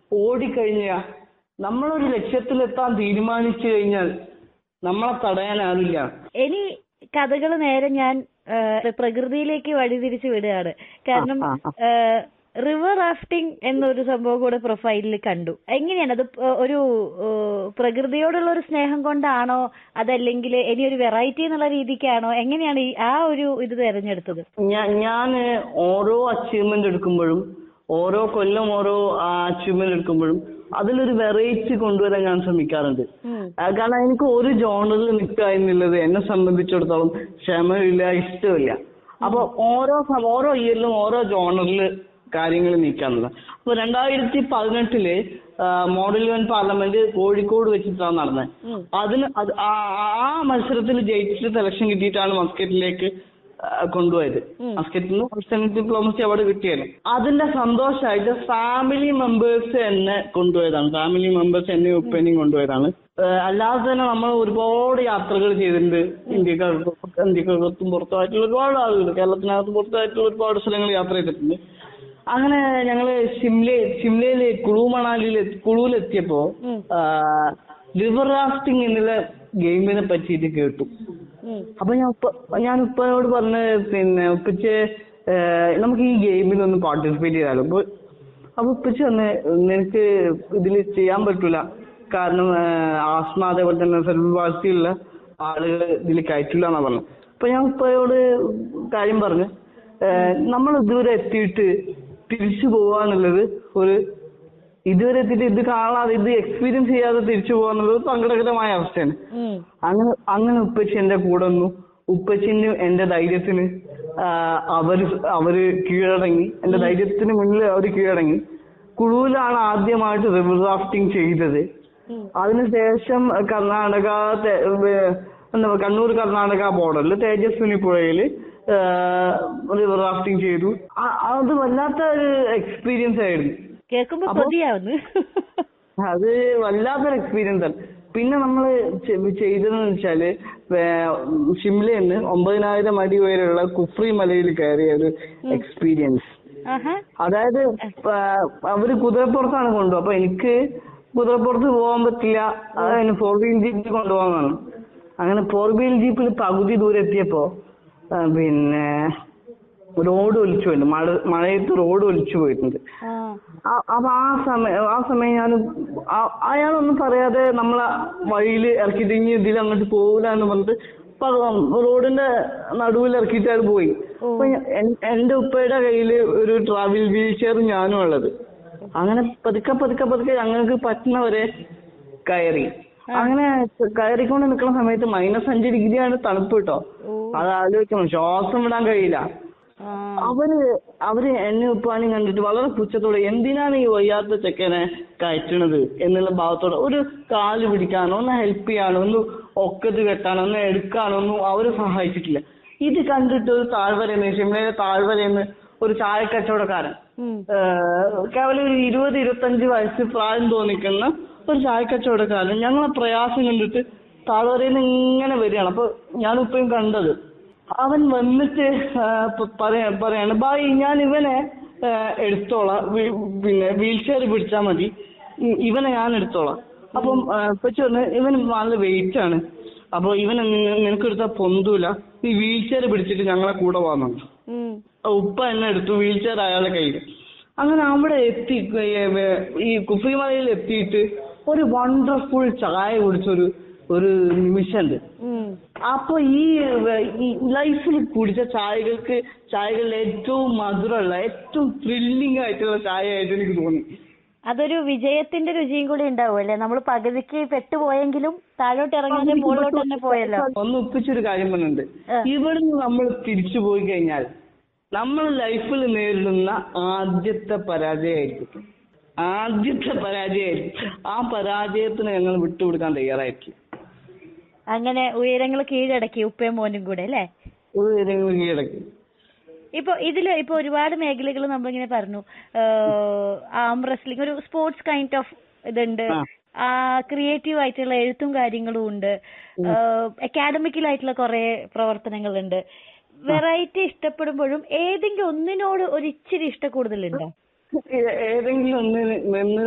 ഓടിക്കഴിഞ്ഞ നമ്മളൊരു ലക്ഷ്യത്തിലെത്താൻ തീരുമാനിച്ചു കഴിഞ്ഞാൽ നമ്മളെ തടയാൻ ആളില്ല ഇനി കഥകൾ നേരെ ഞാൻ ഏഹ്, പ്രകൃതിയിലേക്ക് വഴിതിരിച്ചു വിടുകയാണ് കാരണം ആ, ആ. റിവർ റാഫ്റ്റിംഗ് എന്നൊരു സംഭവം കൂടെ പ്രൊഫൈലിൽ കണ്ടു എങ്ങനെയാണ് അത് പ- ഒരു ഏഹ്, പ്രകൃതിയോടുള്ള ഒരു സ്നേഹം കൊണ്ടാണോ അതല്ലെങ്കിൽ ഇനി ഒരു വെറൈറ്റി എന്നുള്ള രീതിക്കാണോ എങ്ങനെയാണ് ഈ ആ ഒരു ഇത് തെരഞ്ഞെടുത്തത് ഞാൻ ഞാൻ ഓരോ അച്ചീവ്മെന്റ് എടുക്കുമ്പോഴും ഓരോ കൊല്ലം ഓരോ അച്ചീവ്മെന്റ് എടുക്കുമ്പോഴും അതിലൊരു വെറൈറ്റി കൊണ്ടുവരാൻ ഞാൻ ശ്രമിക്കാറുണ്ട് ഉം. ആ, കാരണം എനിക്ക് ഒരു ജോണറിൽ നിൽക്കുക എന്നുള്ളത് എന്നെ സംബന്ധിച്ചിടത്തോളം ക്ഷമയില്ല ഇഷ്ടമില്ല അപ്പൊ ഓരോ സം- ഓരോ ഇയറിലും ഓരോ ജോണറിൽ കാര്യങ്ങൾ നീക്കാന്നുള്ളത് അപ്പൊ രണ്ടായിരത്തി പതിനെട്ടില് മോഡൽ വൺ പാർലമെന്റ് കോഴിക്കോട് വെച്ചിട്ടാണ് നടന്നത് ഉം. അതിന് അത് ആ- ആ മത്സരത്തിൽ ജയിച്ചിട്ട് സെലക്ഷൻ കിട്ടിയിട്ടാണ് മസ്കറ്റിലേക്ക് ആ, കൊണ്ടുപോയത് ഉം. മസ്കറ്റിൽ നിന്ന് ഹോസ്റ്റൽ ഡിപ്ലോമസി അവാർഡ് കിട്ടിയത് അതിന്റെ സന്തോഷമായിട്ട് ഫാമിലി മെമ്പേഴ്സ് എന്നെ കൊണ്ടുപോയതാണ് ഫാമിലി മെമ്പേഴ്സ് എന്നെ ഉപ്പനെയും കൊണ്ടുപോയതാണ് ഏഹ് അല്ലാതെ തന്നെ നമ്മൾ ഒരുപാട് യാത്രകൾ ചെയ്തിട്ടുണ്ട് ഇന്ത്യക്കകത്തും ഇന്ത്യക്കകത്തും പുറത്തുമായിട്ടുള്ള ഒരുപാട് ആളുകൾ കേരളത്തിനകത്തും പുറത്തായിട്ടുള്ള ഒരുപാട് സ്ഥലങ്ങൾ യാത്ര ചെയ്തിട്ടുണ്ട് അങ്ങനെ ഞങ്ങള് ഷിംല ഷിംലയില് കുളു മണാലിയിൽ കുളുവിലെത്തിയപ്പോ ഉം. റിവർ റാഫ്റ്റിംഗ് എന്നുള്ള ഗെയിമിനെ പറ്റിയിട്ട് കേട്ടു ഉം. അപ്പൊ ഞാൻ ഉപ്പ ഞാൻ ഉപ്പനോട് പറഞ്ഞ് പിന്നെ ഉപ്പച്ച് നമുക്ക് ഈ ഗെയിമിൽ ഒന്ന് പാർട്ടിസിപ്പേറ്റ് ചെയ്താലോ അപ്പൊ അപ്പൊ ഉപ്പച്ച് വന്ന് നിനക്ക് ഇതിൽ ചെയ്യാൻ പറ്റൂല കാരണം ഏഹ്, ആസ്മ അതേപോലെ തന്നെ സെൽഫ് പാഴ്സിയുള്ള ആളുകൾ ഇതിൽ കയറ്റില്ല എന്നാ പറഞ്ഞു അപ്പൊ ഞാൻ ഉപ്പയോട് കാര്യം പറഞ്ഞു ഏഹ്, നമ്മൾ ഇതുവരെ എത്തിയിട്ട് തിരിച്ചു പോവാന്നുള്ളത് ഒരു ഇതുവരെ എത്തിയിട്ട് ഇത് കാണാതെ ഇത് എക്സ്പീരിയൻസ് ചെയ്യാതെ തിരിച്ചു പോകാന്നുള്ളത് സങ്കടകരമായ അവസ്ഥയാണ് ഉം. അങ്ങനെ അങ്ങനെ ഉപ്പച്ചി എന്റെ കൂടെ വന്നു ഉപ്പച്ചിന് എന്റെ ധൈര്യത്തിന് ആ, അവര് അവര് കീഴടങ്ങി എന്റെ ധൈര്യത്തിന് മുന്നിൽ അവര് കീഴടങ്ങി കുളുവിലാണ് ആദ്യമായിട്ട് റിവർ റാഫ്റ്റിംഗ് ചെയ്തത് ഉം. അതിനുശേഷം കർണാടക തെ- വേ- എന്താ പറയുക കണ്ണൂർ കർണാടക ബോർഡറിൽ തേജസ്വിനി പുഴയിൽ റിവർ റാഫ്റ്റിംഗ് ചെയ്തു ആ- അത് വല്ലാത്ത ഒരു എക്സ്പീരിയൻസ് ആയിരുന്നു കേൾക്കുമ്പോ അപ്പൊ- കൊതിയാവുന്നു അത് വല്ലാത്തൊരു എക്സ്പീരിയൻസ് ആണ് പിന്നെ നമ്മൾ ചെയ്തതെന്ന് വെച്ചാല് ഷിംലയിൽ നിന്ന് ഒമ്പതിനായിരം അടി ഉയരമുള്ള കുഫ്രി മലയിൽ കയറിയ ഒരു എക്സ്പീരിയൻസ് ആഹാ അതായത് പ- അവര് കുതിരപ്പുറത്താണ് കൊണ്ടുപോകുക അപ്പൊ എനിക്ക് കുതിരപ്പുറത്ത് പോകാൻ പറ്റില്ല അതിന് ഫോർ വീൽ ജീപ്പിൽ കൊണ്ടുപോകാന്നാണ് അങ്ങനെ ഫോർ വീൽ ജീപ്പിൽ പകുതി ദൂരം എത്തിയപ്പോ ആ, പിന്നെ റോഡ് ഒലിച്ചു പോയിട്ടുണ്ട് മഴ മഴയത്ത് റോഡ് ഒലിച്ചു പോയിട്ടുണ്ട് ആ ആ- അപ്പൊ ആ സമയം ആ സമയം ഞാൻ അയാളൊന്നും പറയാതെ നമ്മളെ വഴിയിൽ ഇറക്കിയിട്ട് ഇനി ഇതിൽ അങ്ങോട്ട് പോകില്ല എന്ന് പറഞ്ഞിട്ട് പ- റോഡിന്റെ നടുവിൽ ഇറക്കിയിട്ട് അയാൾ പോയി അപ്പൊ ഞാൻ- എൻ- എന്റെ ഉപ്പയുടെ കയ്യിൽ ഒരു ട്രാവൽ വീൽ ചെയർ ഞാനും ഉള്ളത് അങ്ങനെ പതുക്കെ പതുക്കെ പതുക്കെ ഞങ്ങൾക്ക് പറ്റുന്നവരെ കയറി അങ്ങനെ കയറിക്കൊണ്ട് നിൽക്കുന്ന സമയത്ത് മൈനസ് അഞ്ച് ഡിഗ്രിയാണ് തണുപ്പ് കേട്ടോ ഓ അത് ആലോചിക്കണം ശ്വാസം വിടാൻ കഴിയില്ല ആ അവര് അവര് എന്നെ ഉപ്പാനും കണ്ടിട്ട് വളരെ പുച്ഛത്തോടെ എന്തിനാണ് ഈ വയ്യാത്ത ചെക്കനെ കയറ്റണത് എന്നുള്ള ഭാവത്തോടെ ഒരു കാല് പിടിക്കാനോ ഒന്ന് ഹെൽപ്പ് ചെയ്യാനോ ഒന്ന് ഒക്കത്ത് കെട്ടാനോ ഒന്ന് എടുക്കാനോ ഒന്നും അവര് സഹായിച്ചിട്ടില്ല ഇത് കണ്ടിട്ട് ഒരു താഴ്വരയെന്ന് ഷിംലയിലെ താഴ്വരയെന്ന് ഒരു ചായക്കച്ചവടക്കാരൻ ഉം. ഏഹ് കേവലം ഒരു ഇരുപത് ഇരുപത്തഞ്ച് വയസ്സ് പ്രായം തോന്നിക്കുന്ന ഒരു ചായക്കച്ചവടക്കാരൻ ഞങ്ങളെ പ്രയാസം കണ്ടിട്ട് താഴ്വരയിൽ നിന്ന് ഇങ്ങനെ വരികയാണ് അപ്പൊ ഞാൻ ഇപ്പഴും കണ്ടത് അവൻ വന്നിട്ട് ആഹ് പ- പറയാ പറയാണ് ബായി ഞാൻ ഇവനെ ആഹ് എടുത്തോളാം വി- പിന്നെ വീൽ ചെയർ പിടിച്ചാൽ മതി ഇ- ഇവനെ ഞാൻ എടുത്തോളാം അപ്പം ഇപ്പച്ചി പറഞ്ഞു ഇവൻ നല്ല വെയിറ്റ് ആണ് അപ്പൊ ഇവനെ നി- നിനക്കെടുത്താൽ പൊന്തൂല ഈ വീൽ ചെയർ പിടിച്ചിട്ട് ഞങ്ങളെ കൂടെ വന്നു ഉം. ഉപ്പ എന്നെ എടുത്തു വീൽ ചെയർ അയാളുടെ കയ്യിൽ അങ്ങനെ അവിടെ എത്തി ഏ, വേ- ഈ കുഫിമലയിൽ എത്തിയിട്ട് ഒരു വണ്ടർഫുൾ ചായ കുടിച്ചൊരു ഒരു നിമിഷമുണ്ട് ഉം. അപ്പൊ ഈ വേ- ഈ ലൈഫിൽ കുടിച്ച ചായകൾക്ക് ചായകളിൽ ഏറ്റവും മധുരമുള്ള ഏറ്റവും ത്രില്ലിംഗ് ആയിട്ടുള്ള ചായ ആയിട്ട് എനിക്ക് തോന്നി അതൊരു വിജയത്തിന്റെ രുചിയും കൂടി ഉണ്ടാവും അല്ലേ നമ്മൾ പകുതിക്ക് പെട്ടുപോയെങ്കിലും താഴോട്ട് ഇറങ്ങാതെ മുകളിലോട്ട് തന്നെ പോയല്ലോ ഒന്ന് ഒപ്പിച്ചൊരു കാര്യം പറഞ്ഞിട്ടുണ്ട് ആ. ഇവിടുന്ന് നമ്മൾ തിരിച്ചു പോയി കഴിഞ്ഞാൽ നമ്മൾ ലൈഫിൽ നേരിടുന്ന ആദ്യത്തെ പരാജയമായിരിക്കും ആദ്യത്തെ പരാജയമായിരിക്കും ആ പരാജയത്തിന് ഞങ്ങൾ വിട്ടുകൊടുക്കാൻ തയ്യാറായിരിക്കും അങ്ങനെ ഉയരങ്ങൾ കീഴടക്കി ഉപ്പയും മോനും കൂടെ അല്ലേ ഒരു ഏതെങ്കിലും കീഴടക്കി ഇപ്പൊ ഇതില് ഇപ്പൊ ഒരുപാട് മേഖലകൾ നമ്മളിങ്ങനെ പറഞ്ഞു ആം റെസ്ലിംഗ് ഒരു സ്പോർട്സ് കൈൻഡ് ഓഫ് ഇതുണ്ട് ആ. ക്രിയേറ്റീവ് ആയിട്ടുള്ള എഴുത്തും കാര്യങ്ങളും ഉണ്ട് അക്കാഡമിക്കലായിട്ടുള്ള കുറെ പ്രവർത്തനങ്ങളുണ്ട് വെറൈറ്റി ഇഷ്ടപ്പെടുമ്പോഴും ഏതെങ്കിലും ഒന്നിനോട് ഒരു ഇച്ചിരി ഇഷ്ട കൂടുതലുണ്ടോ ഏതെങ്കിലും ഒന്നിന് നിന്ന്